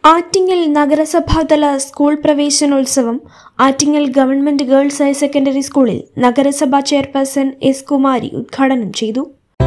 ആറ്റിങ്ങൽ നഗരസഭാതല സ്കൂൾ പ്രവേശനോത്സവം Attingal government girls higher secondary സ്കൂളിൽ നഗരസഭാ ചെയർപേഴ്സൺ എസ് കുമാരി ഉദ്ഘാടനം ചെയ്തു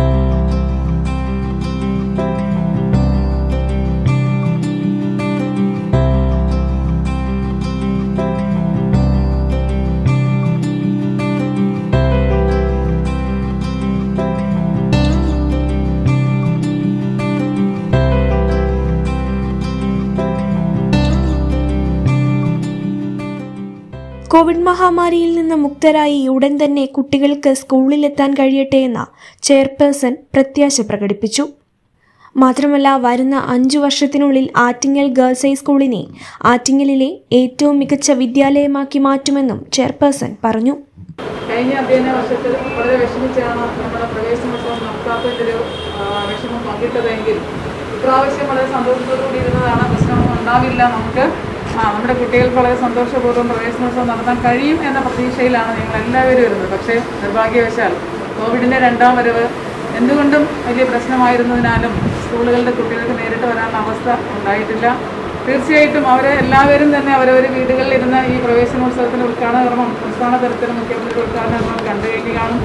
കോവിഡ് മഹാമാരിയിൽ നിന്ന് മുക്തരായി ഉടൻ തന്നെ കുട്ടികൾക്ക് സ്കൂളിലെത്താൻ കഴിയട്ടെ എന്ന ചെയർപേഴ്സൺ പ്രത്യാശ പ്രകടിപ്പിച്ചു മാത്രമല്ല വരുന്ന അഞ്ചു വർഷത്തിനുള്ളിൽ ആറ്റിങ്ങൽ ഗേൾസ് ഹൈസ്കൂളിനെ ആറ്റിങ്ങലിലെ ഏറ്റവും മികച്ച വിദ്യാലയമാക്കി മാറ്റുമെന്നും ചെയർപേഴ്സൺ പറഞ്ഞു കഴിഞ്ഞ അധ്യയന വർഷത്തിൽ വളരെ വിഷമിച്ചാണ് നമ്മുടെ പ്രവേശനോത്സവം നടത്താത്തതിൻ്റെ ഒരു ആ, വിഷമം പങ്കിട്ടതെങ്കിൽ ഇപ്രാവശ്യം വളരെ സന്തോഷത്തോടുകൂടി ഇരുന്നതാണ് പ്രശ്നമൊന്നും ഉണ്ടാവില്ല നമുക്ക് ആ നമ്മുടെ കുട്ടികൾക്ക് വളരെ സന്തോഷപൂർവ്വം പ്രവേശനോത്സവം നടത്താൻ കഴിയും എന്ന പ്രതീക്ഷയിലാണ് ഞങ്ങൾ എല്ലാവരും ഇരുന്നത് പക്ഷേ നിർഭാഗ്യവശാൽ കോവിഡിൻ്റെ രണ്ടാം വരവ് എന്തുകൊണ്ടും വലിയ പ്രശ്നമായിരുന്നതിനാലും സ്കൂളുകളുടെ കുട്ടികൾക്ക് നേരിട്ട് വരാനുള്ള അവസ്ഥ ഉണ്ടായിട്ടില്ല തീർച്ചയായിട്ടും അവരെ എല്ലാവരും തന്നെ അവരവർ വീടുകളിൽ ഇരുന്ന് ഈ പ്രവേശനോത്സവത്തിൻ്റെ ഉദ്ഘാടന കർമ്മം സംസ്ഥാന തലത്തിൽ മുഖ്യമന്ത്രി ഉദ്ഘാടന കർമ്മം കണ്ടു കഴിഞ്ഞ് കാണും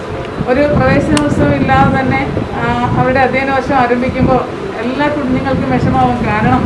ഒരു പ്രവേശനോത്സവം ഇല്ലാതെ തന്നെ ആ, അവരുടെ അധ്യയന വർഷം ആരംഭിക്കുമ്പോൾ എല്ലാ കുഞ്ഞുങ്ങൾക്കും വിഷമാവും കാരണം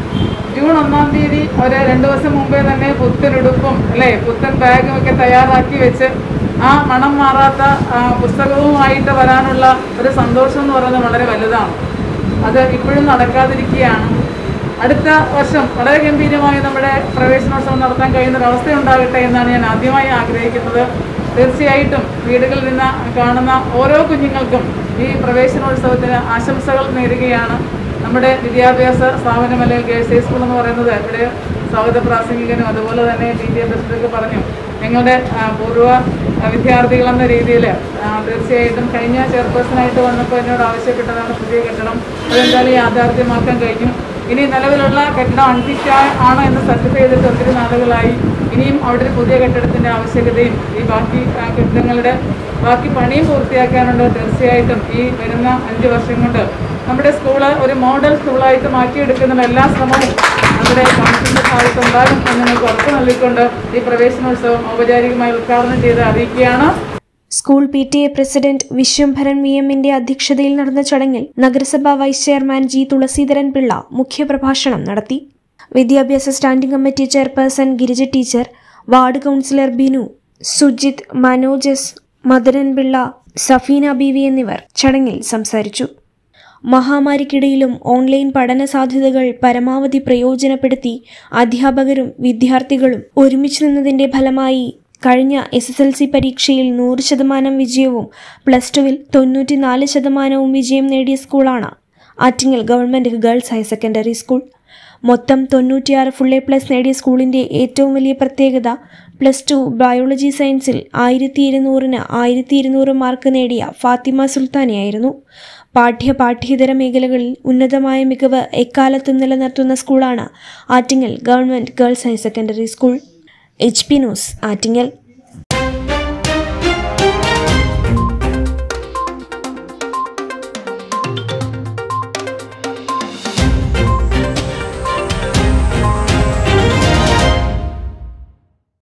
ജൂൺ ഒന്നാം തീയതി ഒരു രണ്ട് ദിവസം മുമ്പേ തന്നെ പുത്തൻ ഉടുപ്പും അല്ലേ പുത്തൻ ബാഗും ഒക്കെ തയ്യാറാക്കി വെച്ച് ആ മണം മാറാത്ത ആ, പുസ്തകവുമായിട്ട് വരാനുള്ള ഒരു സന്തോഷം എന്ന് പറയുന്നത് വളരെ വലുതാണ് അത് ഇപ്പോഴും നടക്കാതിരിക്കുകയാണ് അടുത്ത വർഷം വളരെ ഗംഭീരമായി നമ്മുടെ പ്രവേശനോത്സവം നടത്താൻ കഴിയുന്ന ഒരു അവസ്ഥ ഉണ്ടാകട്ടെ എന്നാണ് ഞാൻ ആദ്യമായി ആഗ്രഹിക്കുന്നത് തീർച്ചയായിട്ടും വീടുകളിൽ നിന്ന് കാണുന്ന ഓരോ കുഞ്ഞുങ്ങൾക്കും ഈ പ്രവേശനോത്സവത്തിന് ആശംസകൾ നേരുകയാണ് നമ്മുടെ വിദ്യാഭ്യാസ സ്ഥാപനം അല്ലെങ്കിൽ ഗേൾസ് ഹൈ സ്കൂൾ എന്ന് പറയുന്നത് ഇവിടെ സ്വാഗത പ്രാസംഗികനും അതുപോലെ തന്നെ പി ടി എ പ്രസിഡന്റ് പറഞ്ഞും ഞങ്ങളുടെ ആ, പൂർവ്വ ആ, വിദ്യാർത്ഥികളെന്ന രീതിയിൽ തീർച്ചയായിട്ടും കഴിഞ്ഞ ചെയർപേഴ്സണായിട്ട് വന്നപ്പോൾ എന്നോട് ആവശ്യപ്പെട്ടതാണ് പുതിയ കെട്ടിടം അതെന്തായാലും യാഥാർത്ഥ്യമാക്കാൻ കഴിഞ്ഞു ഇനി നിലവിലുള്ള കെട്ടിടം അൺഫിറ്റ് ആണോ എന്ന് സർട്ടിഫൈ ചെയ്തിട്ട് ഒത്തിരി നാളുകളായി ഇനിയും അവിടെ ഒരു പുതിയ കെട്ടിടത്തിൻ്റെ ആവശ്യകതയും ഈ ബാക്കി ആ, കെട്ടിടങ്ങളുടെ ബാക്കി പണിയും പൂർത്തിയാക്കാനുണ്ട് തീർച്ചയായിട്ടും ഈ വരുന്ന അഞ്ച് വർഷം കൊണ്ട് നമ്മുടെ സ്കൂള് ഒരു മോഡൽ സ്കൂളായിട്ട് മാറ്റിയെടുക്കുന്ന എല്ലാ ശ്രമവും നമ്മുടെ കൗൺസിലിൻ്റെ ഭാഗത്ത് ഉണ്ടാകും എന്ന് നിങ്ങൾക്ക് ഉറപ്പ് നൽകിക്കൊണ്ട് ഈ പ്രവേശനോത്സവം ഔപചാരികമായി ഉദ്ഘാടനം ചെയ്ത് അറിയിക്കുകയാണ് school P T A president Viswambharan V എമ്മിന്റെ അധ്യക്ഷതയിൽ നടന്ന ചടങ്ങിൽ നഗരസഭാ vice chairman G Thulaseedharan Pillai മുഖ്യപ്രഭാഷണം നടത്തി വിദ്യാഭ്യാസ standing committee chairperson Girija teacher ward councillor Binu Sujith മനോജസ് മദനൻ പിള്ള സഫീന ബീവി എന്നിവർ ചടങ്ങിൽ സംസാരിച്ചു മഹാമാരിക്കിടയിലും ഓൺലൈൻ പഠന സാധ്യതകൾ പരമാവധി പ്രയോജനപ്പെടുത്തി അധ്യാപകരും വിദ്യാർത്ഥികളും ഒരുമിച്ച് നിന്നതിന്റെ ഫലമായി കഴിഞ്ഞ എസ് എസ് എൽ സി പരീക്ഷയിൽ നൂറ് ശതമാനം വിജയവും പ്ലസ് ടുവിൽ തൊണ്ണൂറ്റിനാല് ശതമാനവും വിജയം നേടിയ സ്കൂളാണ് Attingal government girls higher secondary school മൊത്തം തൊണ്ണൂറ്റിയാറ് ഫുൾ എ പ്ലസ് നേടിയ സ്കൂളിന്റെ ഏറ്റവും വലിയ പ്രത്യേകത പ്ലസ് ടു ബയോളജി സയൻസിൽ ആയിരത്തി ഇരുന്നൂറിന് ആയിരത്തി ഇരുന്നൂറ് മാർക്ക് നേടിയ ഫാത്തിമ സുൽത്താനയായിരുന്നു പാഠ്യ പാഠ്യേതര മേഖലകളിൽ ഉന്നതമായ മികവ് എക്കാലത്തും നിലനിർത്തുന്ന സ്കൂളാണ് Attingal government girls higher secondary school H P news Attingal